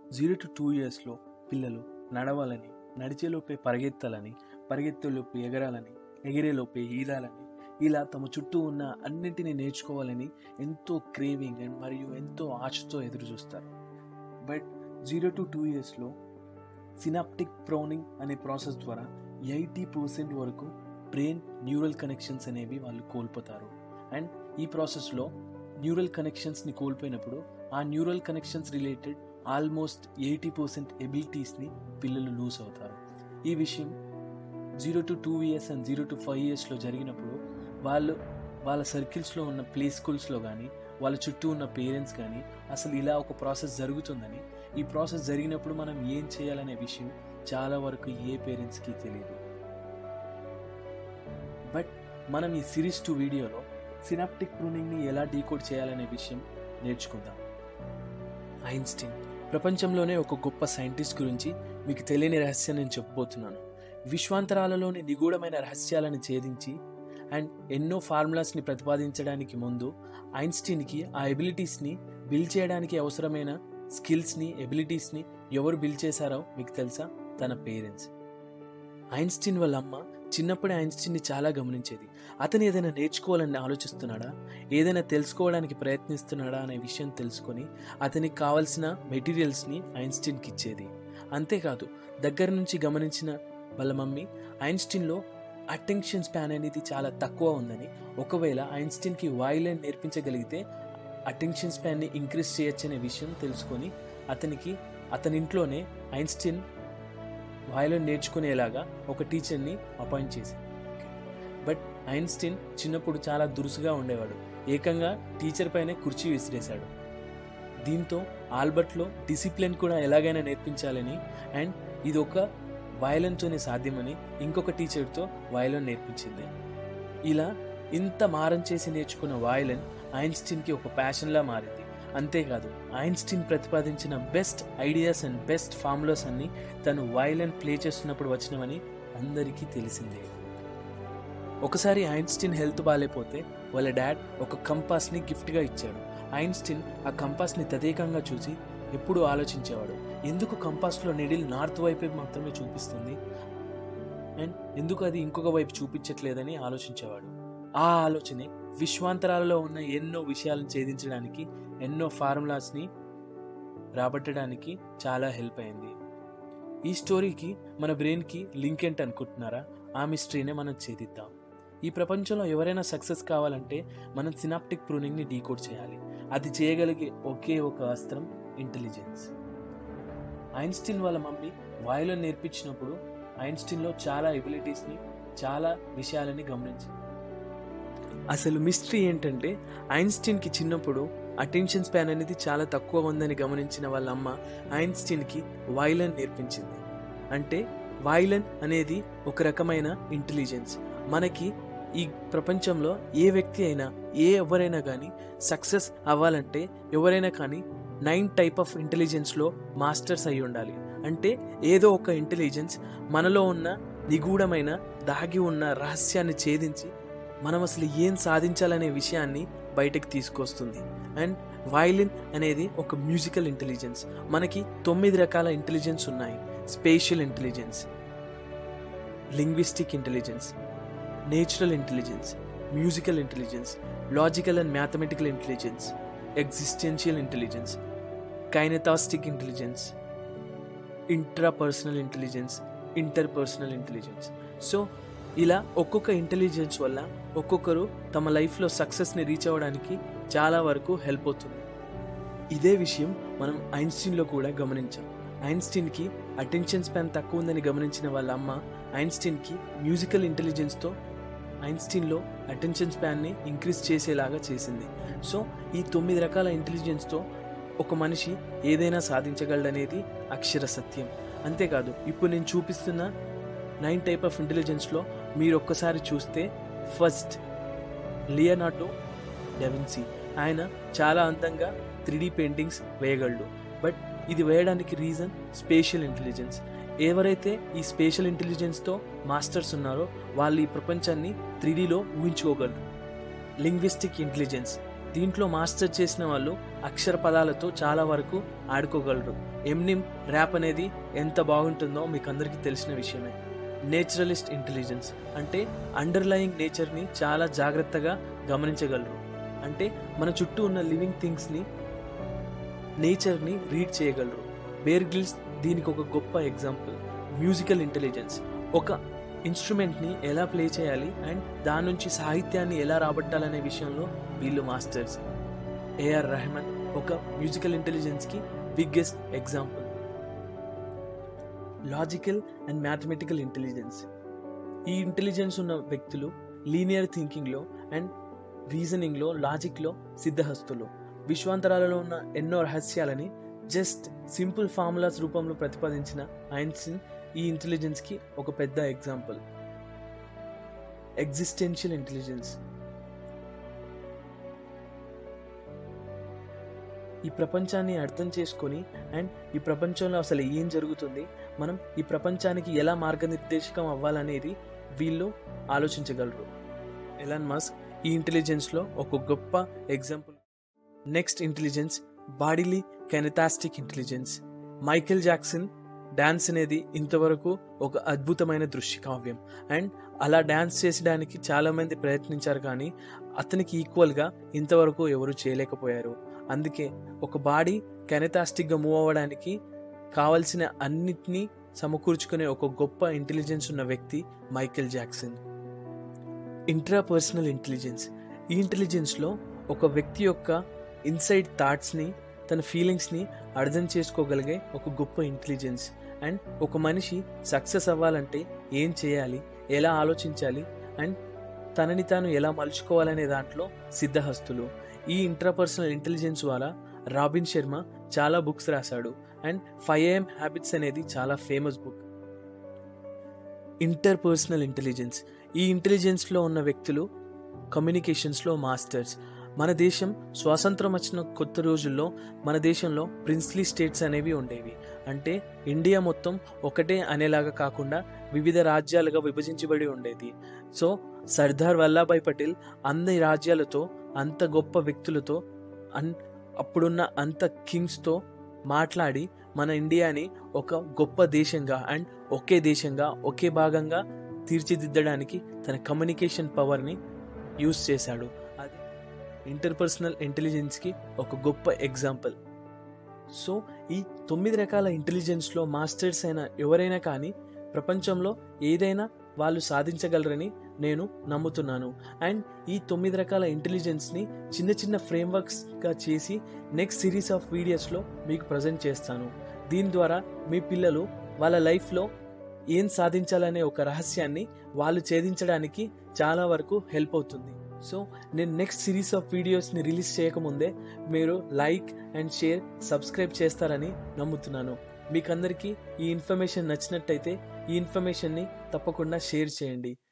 zero to two ఇయర్స్లో పిల్లలు నడవాలని నడిచేలోపే పరిగెత్తాలని పరిగెత్తేలోపే ఎగరాలని ఎగిరేలోపే ఈదాలని ఇలా తమ చుట్టూ ఉన్న అన్నింటినీ నేర్చుకోవాలని ఎంతో క్రేవింగ్ అండ్ మరియు ఎంతో ఆశతో ఎదురు చూస్తారు బట్ జీరో టు టూ ఇయర్స్లో సినాప్టిక్ ప్రౌనింగ్ అనే ప్రాసెస్ ద్వారా ఎయిటీ పర్సెంట్ వరకు బ్రెయిన్ న్యూరల్ కనెక్షన్స్ అనేవి వాళ్ళు కోల్పోతారు అండ్ ఈ ప్రాసెస్లో న్యూరల్ కనెక్షన్స్ని కోల్పోయినప్పుడు ఆ neural connections related almost eighty percent ఎబిలిటీస్ని పిల్లలు లూజ్ అవుతారు ఈ విషయం zero to two years and zero to five ఇయర్స్లో జరిగినప్పుడు వాళ్ళు వాళ్ళ సర్కిల్స్లో ఉన్న ప్లే స్కూల్స్లో కానీ వాళ్ళ చుట్టూ ఉన్న పేరెంట్స్ కానీ అసలు ఇలా ఒక ప్రాసెస్ జరుగుతుందని ఈ ప్రాసెస్ జరిగినప్పుడు మనం ఏం చేయాలనే విషయం చాలా వరకు ఏ పేరెంట్స్కి తెలియదు బట్ మనం ఈ సిరీస్ టూ వీడియోలో సినాప్టిక్ ప్రూనింగ్ని ఎలా డీకోడ్ చేయాలనే విషయం నేర్చుకుందాం ఐన్స్టీన్ ప్రపంచంలోనే ఒక గొప్ప సైంటిస్ట్ గురించి మీకు తెలియని రహస్యం నేను చెప్పబోతున్నాను విశ్వాంతరాలలోని నిగూఢమైన రహస్యాలను ఛేదించి అండ్ ఎన్నో ఫార్ములాస్ని ప్రతిపాదించడానికి ముందు ఐన్స్టీన్కి ఆ ఎబిలిటీస్ని బిల్డ్ చేయడానికి అవసరమైన స్కిల్స్ని ఎబిలిటీస్ని ఎవరు బిల్డ్ చేశారో మీకు తెలుసా తన పేరెంట్స్ ఐన్స్టీన్ వాళ్ళ అమ్మ చిన్నప్పుడే ఐన్స్టీన్ని చాలా గమనించేది అతను ఏదైనా నేర్చుకోవాలని ఆలోచిస్తున్నాడా ఏదైనా తెలుసుకోవడానికి ప్రయత్నిస్తున్నాడా అనే విషయం తెలుసుకొని అతనికి కావలసిన మెటీరియల్స్ని ఐన్స్టీన్కి ఇచ్చేది అంతేకాదు దగ్గర నుంచి గమనించిన వాళ్ళ మమ్మీ ఐన్స్టీన్లో అటెన్షన్ స్పాన్ అనేది చాలా తక్కువ ఉందని ఒకవేళ ఐన్స్టీన్కి వాయిలెన్ నేర్పించగలిగితే అటెన్షన్ స్పాన్ని ఇంక్రీజ్ చేయొచ్చనే విషయం తెలుసుకొని అతనికి అతని ఇంట్లోనే ఐన్స్టీన్ వాయిలెన్ నేర్చుకునేలాగా ఒక టీచర్ని అపాయింట్ చేసి బట్ ఐన్స్టీన్ చిన్నప్పుడు చాలా దురుసుగా ఉండేవాడు ఏకంగా టీచర్ పైనే కుర్చీ విసిరేశాడు దీంతో ఆల్బర్ట్లో డిసిప్లిన్ కూడా ఎలాగైనా నేర్పించాలని అండ్ ఇది ఒక వయలన్తోనే సాధ్యమని ఇంకొక టీచర్తో వయలన్ నేర్పించింది ఇలా ఇంత మారం చేసి నేర్చుకున్న వయలన్ ఐన్స్టీన్కి ఒక ప్యాషన్లా మారింది అంతేకాదు ఐన్స్టీన్ ప్రతిపాదించిన best ideas and best formulas అన్ని తను వయలన్ ప్లే చేస్తున్నప్పుడు వచ్చినవని అందరికీ తెలిసిందే ఒకసారి ఐన్స్టీన్ హెల్త్ బాగాలేకపోతే వాళ్ళ డాడ్ ఒక కంపాస్ని గిఫ్ట్గా ఇచ్చాడు ఐన్స్టీన్ ఆ కంపాస్ని తదేకంగా చూసి ఎప్పుడూ ఆలోచించేవాడు ఎందుకు కంపాస్లో నెడిల్ నార్త్ వైపే మాత్రమే చూపిస్తుంది అండ్ ఎందుకు అది ఇంకొక వైపు చూపించట్లేదని ఆలోచించేవాడు ఆ ఆలోచనే విశ్వాంతరాలలో ఉన్న ఎన్నో విషయాలను ఛేదించడానికి ఎన్నో ఫార్ములాస్ని రాబట్టడానికి చాలా హెల్ప్ అయింది ఈ స్టోరీకి మన బ్రెయిన్కి లింక్ ఏంటి అనుకుంటున్నారా ఆ మిస్టరీనే మనం ఛేదిద్దాం ఈ ప్రపంచంలో ఎవరైనా సక్సెస్ కావాలంటే మనం సినాప్టిక్ ప్రూనింగ్ని డీకోడ్ చేయాలి అది చేయగలిగే ఒకే ఒక అస్త్రం ఇంటెలిజెన్స్ ఐన్స్టీన్ వాళ్ళ మమ్మీ వాయులో నేర్పించినప్పుడు ఐన్స్టీన్లో చాలా ఎబిలిటీస్ని చాలా విషయాలని గమనించింది అసలు మిస్టరీ ఏంటంటే ఐన్స్టీన్కి చిన్నప్పుడు అటెన్షన్ స్పాన్ అనేది చాలా తక్కువ ఉందని గమనించిన వాళ్ళ అమ్మ ఐన్స్టీన్కి వైలన్ నేర్పించింది అంటే వైలన్ అనేది ఒక రకమైన ఇంటెలిజెన్స్ మనకి ఈ ప్రపంచంలో ఏ వ్యక్తి అయినా ఏ ఎవరైనా కానీ సక్సెస్ అవ్వాలంటే ఎవరైనా కానీ నైన్ టైప్ ఆఫ్ ఇంటెలిజెన్స్లో మాస్టర్స్ అయి ఉండాలి అంటే ఏదో ఒక ఇంటెలిజెన్స్ మనలో ఉన్న నిగూఢమైన దాగి ఉన్న రహస్యాన్ని ఛేదించి మనం అసలు ఏం సాధించాలనే విషయాన్ని బయటకు తీసుకొస్తుంది అండ్ వైలిన్ అనేది ఒక మ్యూజికల్ ఇంటెలిజెన్స్ మనకి తొమ్మిది రకాల ఇంటెలిజెన్స్ ఉన్నాయి spatial intelligence linguistic intelligence natural intelligence musical intelligence logical and mathematical intelligence existential intelligence kinesthetic intelligence intrapersonal intelligence interpersonal intelligence so ఇలా ఒక్కొక్క ఇంటెలిజెన్స్ వల్ల ఒక్కొక్కరు తమ లైఫ్లో సక్సెస్ని రీచ్ అవ్వడానికి చాలా వరకు హెల్ప్ అవుతుంది ఇదే విషయం మనం ఐన్స్టీన్లో కూడా గమనించాం ఐన్స్టీన్కి అటెన్షన్ స్పాన్ తక్కువ ఉందని గమనించిన వాళ్ళ అమ్మ ఐన్స్టీన్కి మ్యూజికల్ ఇంటెలిజెన్స్తో ఐన్స్టీన్లో అటెన్షన్ స్పాన్ని ఇంక్రీజ్ చేసేలాగా చేసింది సో ఈ తొమ్మిది రకాల ఇంటెలిజెన్స్తో ఒక మనిషి ఏదైనా సాధించగలడనేది అక్షర సత్యం అంతేకాదు ఇప్పుడు నేను చూపిస్తున్న నైన్ టైప్ ఆఫ్ ఇంటెలిజెన్స్లో మీరు ఒక్కసారి చూస్తే ఫస్ట్ లియనాటో డెవిన్సీ ఆయన చాలా అందంగా త్రీ పెయింటింగ్స్ వేయగలడు బట్ ఇది వేయడానికి రీజన్ స్పేషియల్ ఇంటెలిజెన్స్ ఎవరైతే ఈ స్పేషల్ ఇంటెలిజెన్స్తో మాస్టర్స్ ఉన్నారో వాళ్ళు ఈ ప్రపంచాన్ని త్రీడీలో ఊహించుకోగలరు లింగ్విస్టిక్ ఇంటెలిజెన్స్ దీంట్లో మాస్టర్ చేసిన వాళ్ళు అక్షర పదాలతో చాలా వరకు ఆడుకోగలరు ఎమ్నిమ్ ర్యాప్ అనేది ఎంత బాగుంటుందో మీకు అందరికీ తెలిసిన విషయమే నేచురలిస్ట్ ఇంటెలిజెన్స్ అంటే అండర్లయింగ్ నేచర్ని చాలా జాగ్రత్తగా గమనించగలరు అంటే మన చుట్టూ ఉన్న లివింగ్ థింగ్స్ని నేచర్ని రీడ్ చేయగలరు బేర్ గిల్స్ దీనికి ఒక గొప్ప ఎగ్జాంపుల్ మ్యూజికల్ ఇంటెలిజెన్స్ ఒక ఇన్స్ట్రుమెంట్ని ఎలా ప్లే చేయాలి అండ్ దాని నుంచి సాహిత్యాన్ని ఎలా రాబట్టాలనే విషయంలో వీళ్ళు మాస్టర్స్ ఏఆర్ రెహమాన్ ఒక మ్యూజికల్ ఇంటెలిజెన్స్కి biggest example logical and mathematical intelligence ఈ ఇంటెలిజెన్స్ ఉన్న వ్యక్తులు లీనియర్ థింకింగ్లో అండ్ రీజనింగ్లో లాజిక్లో సిద్ధహస్తులు విశ్వాంతరాలలో ఉన్న ఎన్నో రహస్యాలని జస్ట్ సింపుల్ ఫార్ములాస్ రూపంలో ప్రతిపాదించిన ఐన్స్టీన్ ఈ ఇంటెలిజెన్స్కి ఒక పెద్ద ఎగ్జాంపుల్ ఎగ్జిస్టెన్షియల్ ఇంటెలిజెన్స్ ఈ ప్రపంచాన్ని అర్థం చేసుకొని అండ్ ఈ ప్రపంచంలో అసలు ఏం జరుగుతుంది మనం ఈ ప్రపంచానికి ఎలా మార్గనిర్దేశకం అవ్వాలనేది వీళ్ళు ఆలోచించగలరు ఎలాన్ మస్క్ ఈ ఇంటెలిజెన్స్లో ఒక గొప్ప example next intelligence bodily kinesthetic intelligence Michael Jackson dance అనేది ఇంతవరకు ఒక అద్భుతమైన దృశ్య కావ్యం అండ్ అలా డ్యాన్స్ చేసడానికి చాలామంది ప్రయత్నించారు కానీ అతనికి ఈక్వల్గా ఇంతవరకు ఎవరు చేయలేకపోయారు అందుకే ఒక బాడీ కెనటాస్టిక్గా మూవ్ అవ్వడానికి కావలసిన అన్నిటినీ సమకూర్చుకునే ఒక గొప్ప ఇంటెలిజెన్స్ ఉన్న వ్యక్తి మైకేల్ జాక్సన్ ఇంట్రాపర్సనల్ ఇంటెలిజెన్స్ ఈ ఇంటెలిజెన్స్లో ఒక వ్యక్తి యొక్క ఇన్సైడ్ థాట్స్ని తన ఫీలింగ్స్ని అర్థం చేసుకోగలిగే ఒక గొప్ప ఇంటెలిజెన్స్ అండ్ ఒక మనిషి సక్సెస్ అవ్వాలంటే ఏం చేయాలి ఎలా ఆలోచించాలి అండ్ తనని తాను ఎలా మలుచుకోవాలనే దాంట్లో సిద్ధహస్తులు ఈ ఇంట్రాపర్సనల్ ఇంటెలిజెన్స్ ద్వారా రాబిన్ శర్మ చాలా బుక్స్ రాశాడు అండ్ ఫైవ్ ఏఎం హ్యాబిట్స్ అనేది చాలా ఫేమస్ బుక్ ఇంటర్పర్సనల్ ఇంటెలిజెన్స్ ఈ ఇంటెలిజెన్స్లో ఉన్న వ్యక్తులు కమ్యూనికేషన్స్లో మాస్టర్స్ మన దేశం స్వాతంత్రం వచ్చిన కొత్త రోజుల్లో మన దేశంలో ప్రిన్స్లీ స్టేట్స్ అనేవి ఉండేవి అంటే ఇండియా మొత్తం ఒకటే అనేలాగా కాకుండా వివిధ రాజ్యాలుగా విభజించబడి ఉండేది సో సర్దార్ వల్లభాయ్ పటేల్ అన్ని రాజ్యాలతో అంత గొప్ప వ్యక్తులతో అన్ అప్పుడున్న అంత కింగ్స్తో మాట్లాడి మన ఇండియాని ఒక గొప్ప దేశంగా అండ్ ఒకే దేశంగా ఒకే భాగంగా తీర్చిదిద్దడానికి తన కమ్యూనికేషన్ పవర్ని యూస్ చేశాడు అది ఇంటర్పర్సనల్ ఇంటెలిజెన్స్కి ఒక గొప్ప ఎగ్జాంపుల్ సో ఈ తొమ్మిది రకాల ఇంటెలిజెన్స్లో మాస్టర్స్ అయిన ఎవరైనా కానీ ప్రపంచంలో ఏదైనా వాళ్ళు సాధించగలరని నేను నమ్ముతున్నాను అండ్ ఈ తొమ్మిది రకాల ఇంటెలిజెన్స్ని చిన్న చిన్న ఫ్రేమ్వర్క్స్గా చేసి నెక్స్ట్ సిరీస్ ఆఫ్ వీడియోస్లో మీకు ప్రజెంట్ చేస్తాను దీని ద్వారా మీ పిల్లలు వాళ్ళ లైఫ్లో ఏం సాధించాలనే ఒక రహస్యాన్ని వాళ్ళు ఛేదించడానికి చాలా వరకు హెల్ప్ అవుతుంది సో నేను నెక్స్ట్ సిరీస్ ఆఫ్ వీడియోస్ని రిలీజ్ చేయకముందే మీరు లైక్ అండ్ షేర్ సబ్స్క్రైబ్ చేస్తారని నమ్ముతున్నాను మీకు అందరికీ ఈ ఇన్ఫర్మేషన్ నచ్చినట్టయితే ఈ ఇన్ఫర్మేషన్ని తప్పకుండా షేర్ చేయండి